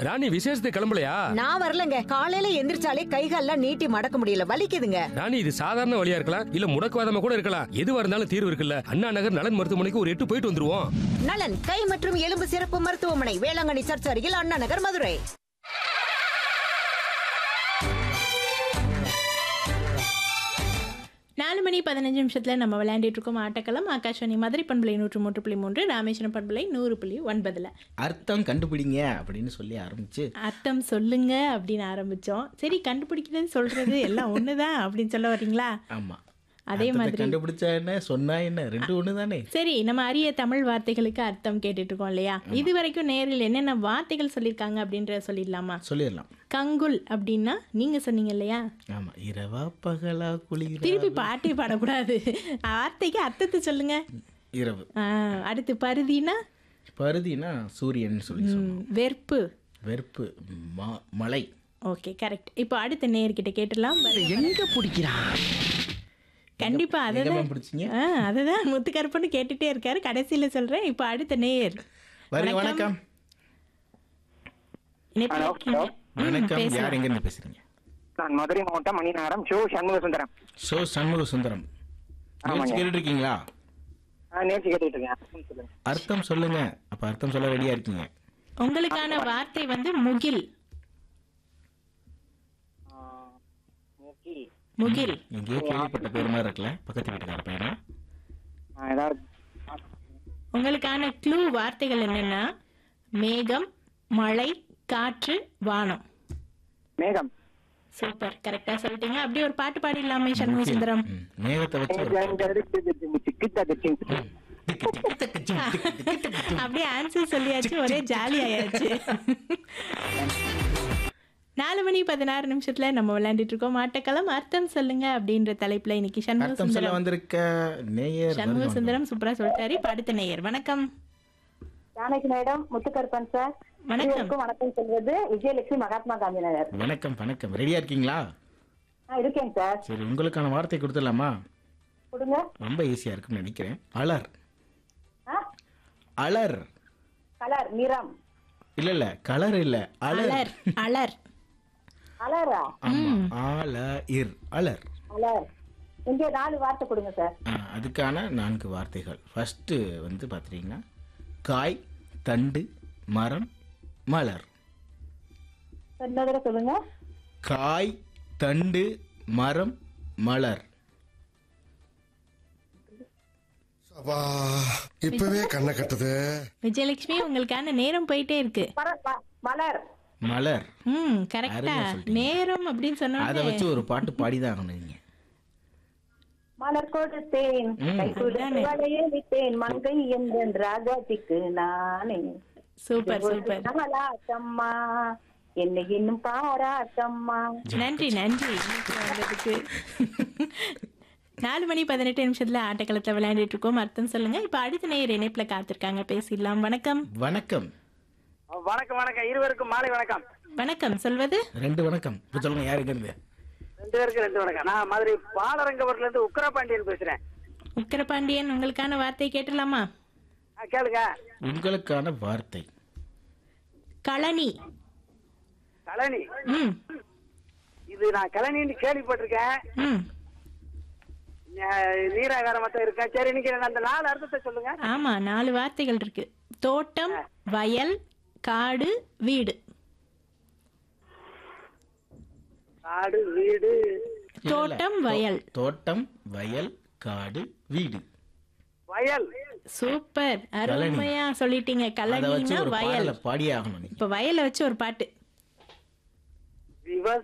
ராணி விசேஷத்துக்கு கிளம்பலையா நான் வரலங்க காலையில எந்திரிச்சாலே கைகால்லாம் நீட்டி மடக்க முடியல வலிக்குதுங்க ராணி இது சாதாரண வழியா இருக்கலாம் இல்ல முடக்குவாதமா கூட இருக்கலாம் எதுவா இருந்தாலும் தீர்வு இருக்குல்ல அண்ணா நகர் நலன் மருத்துவமனைக்கு ஒரு எட்டு போயிட்டு வந்துருவோம் நலன் கை மற்றும் எலும்பு சிறப்பு மருத்துவமனை வேளாங்கண்ணி சர்ச் அருகில் அண்ணா நகர் மதுரை நாலு மணி பதினஞ்சு நிமிஷத்துல நம்ம விளையாண்டுட்டு இருக்கோம் ஆட்டக்களம் ஆகாஷவாணி மதுரை பண்பலை நூற்று மூன்று புள்ளி மூன்று ராமேஸ்வரம் பண்பலை நூறு புள்ளி ஒன்பதுல அர்த்தம் கண்டுபிடிங்க அப்படின்னு சொல்லி ஆரம்பிச்சு அர்த்தம் சொல்லுங்க அப்படின்னு ஆரம்பிச்சோம் சரி கண்டுபிடிக்கிறது சொல்றது எல்லாம் ஒண்ணுதான் அப்படின்னு சொல்ல வரீங்களா ஆமா அதே அர்த்தத்தை மாதிரி கண்டுபிடிச்சா என்ன சொன்னா என்ன ரெண்டு ஒண்ணு தானே சரி நம்ம அரிய தமிழ் வார்த்தைகளுக்கு அர்த்தம் கேட்டுட்டு இருக்கோம் இல்லையா இது வரைக்கும் நேரில் என்னென்ன வார்த்தைகள் சொல்லியிருக்காங்க அப்படின்றத சொல்லிடலாமா சொல்லிடலாம் கங்குல் அப்படின்னா நீங்க சொன்னீங்க இல்லையா ஆமா இரவா பகலா குளிர் திருப்பி பாட்டே பாடக்கூடாது வார்த்தைக்கு அர்த்தத்தை சொல்லுங்க இரவு ஆ, அடுத்து பருதினா பருதினா சூரியன் சொல்லி சொன்னோம். ம், வெறுப்பு வெறுப்பு ம- மலை ஓகே கரெக்ட் இப்போ அடுத்த நேர்கிட்ட கேட்டுடலாம் எங்க பிடிக்கிறான் கண்டிப்பா எங்கம்மா அதுதான் பிடிச்சீங்க ஆ அதுதான் முத்துக்கருப்பன்னு கேட்டுட்டே இருக்காரு கடைசியில சொல்றேன் இப்போ அடுத்த நேர் வரி வணக்கம் இணைப்பில் இருக்கீங்க. ம், வணக்கம் பேசலாம். யார் எங்க இருந்து பேசுறீங்க நான் மதுரை மாவட்டம் மணிநகரம் ஷோ சண்முக சுந்தரம் சோ சண்முக சுந்தரம் நிகழ்ச்சி கேட்டுட்டு இருக்கீங்களா நான் நேர்ச்சி கேட்டுட்டு இருக்கேன் சொல்லுங்க அர்த்தம் சொல்லுங்க அப்ப அர்த்தம் சொல்ல ரெடியா இருக்கீங்க உங்களுக்கான வார்த்தை வந்து முகில் முகில். முகில் எங்கேயோ கேள்விப்பட்ட பேர் மாதிரி இருக்குல்ல பக்கத்து வீட்டுக்கார பையனா ஆ, ஏதாவது உங்களுக்கான க்ளூ வார்த்தைகள் என்னன்னா மேகம் மழை காற்று வானம் மேகம் சூப்பர் கரெக்டா சொல்லிட்டீங்க அப்படியே ஒரு பாட்டு பாடிடலாமே சண்முக சுந்தரம் ம், மேகத்தை வச்சு ஒரு அப்படியே ஆன்சர் சொல்லியாச்சு ஒரே ஜாலி ஆயாச்சு நாலு மணி பதினாறு நிமிஷத்துல நம்ம விளையாண்டுட்டு இருக்கோம் ஆட்டக்களம் அர்த்தம் சொல்லுங்க அப்படின்ற தலைப்புல இன்னைக்கு சண்முக அர்த்தம் சொல்ல சுந்தரம் வந்திருக்க நேயர் சண்முக வருவாங்க. சுந்தரம் சூப்பரா சொல்லிட்டாரு இப்ப அடுத்த நேயர் வணக்கம் ஜானகி மேடம் முத்துக்கருப்பன் சார் வணக்கம் இருவருக்கும் வணக்கம் சொல்வது விஜயலட்சுமி மகாத்மா காந்தி நகர் வணக்கம் வணக்கம் ரெடியா இருக்கீங்களா நான் இருக்கேன் சார் சரி உங்களுக்கான வார்த்தை கொடுத்துடலாமா கொடுங்க ரொம்ப ஈஸியா இருக்கும்னு நினைக்கிறேன் அலர் ஆ? அலர் கலர் நிறம் இல்ல இல்ல கலர் இல்ல அலர் அலர் அலர் கலரா ஆமா ஆல இர் அலர் கலர் இங்கே நாலு வார்த்தை கொடுங்க சார் ஆ, அதுக்கான நான்கு வார்த்தைகள் ஃபர்ஸ்ட் வந்து பாத்தீங்கன்னா காய் தண்டு மரம் மலர் இன்னொரு தடவை சொல்லுங்க காய் தண்டு மரம் மலர் அப்பா இப்பவே கண்ணை கட்டுது விஜயலட்சுமி உங்களுக்கான நேரம் போயிட்டே இருக்கு மர- ம- மலர் மலர் ம் கரெக்டா அருமையா சொல்லிட்டீங்க. நேரம் அப்படின்னு சொன்னா அதை வச்சு ஒரு பாட்டு பாடிதான் ஆகணும் நீங்க மலர் கொடுத்தேன் ம். கைக்குடன் வளைய விட்டேன் மங்கை என்ற ராஜாத்திக்கு நானே சூப்பர் சூப்பர் கமலாட்டம்மா என்னை இன்னும் பாராட்டம்மா நன்றி நன்றி இன்னைக்கு வந்ததுக்கு நாலு மணி பதினெட்டு நிமிஷத்துல ஆட்டக்களத்துல விளையாண்டுட்டு இருக்கோம் அர்த்தம் சொல்லுங்க இப்ப அடுத்த நேயர் இணைப்புல காத்திருக்காங்க பேசிடலாம் வணக்கம் வணக்கம் வணக்கம் வணக்கம் இருவருக்கும் மாலை வணக்கம் வணக்கம் சொல்வது ரெண்டு வணக்கம் இப்ப சொல்லுங்க யாருக்கு இருந்து ரெண்டு பேருக்கு ரெண்டு வணக்கம் நான் மதுரை பாலரங்கபுரத்துல இருந்து உக்கரபாண்டியன் பேசுறேன் உக்கரபாண்டியன் உங்களுக்கான வார்த்தை கேட்டலாமா ஆ, கேளுங்க உங்களுக்கான வார்த்தை களனி கழனி ம் இது நான் கழனின்னு கேள்விப்பட்டிருக்கேன் ம் அஹ், நீராகாரமத்த இருக்கேன் சரி நீங்க அந்த நாலு அர்த்தத்தை சொல்லுங்க ஆமா நாலு வார்த்தைகள் இருக்கு தோட்டம் வயல் காடு வீடு காடு வீடு தோட்டம் வயல் தோட்டம் வயல் காடு வீடு வயல் சூப்பர் அருமையா சொல்லிட்டீங்க அதை வச்சு கலனினா ஒரு வயல் பாடல பாடியே ஆகணும் நீங்க இப்ப வயலை வச்சு ஒரு பாட்டு விவ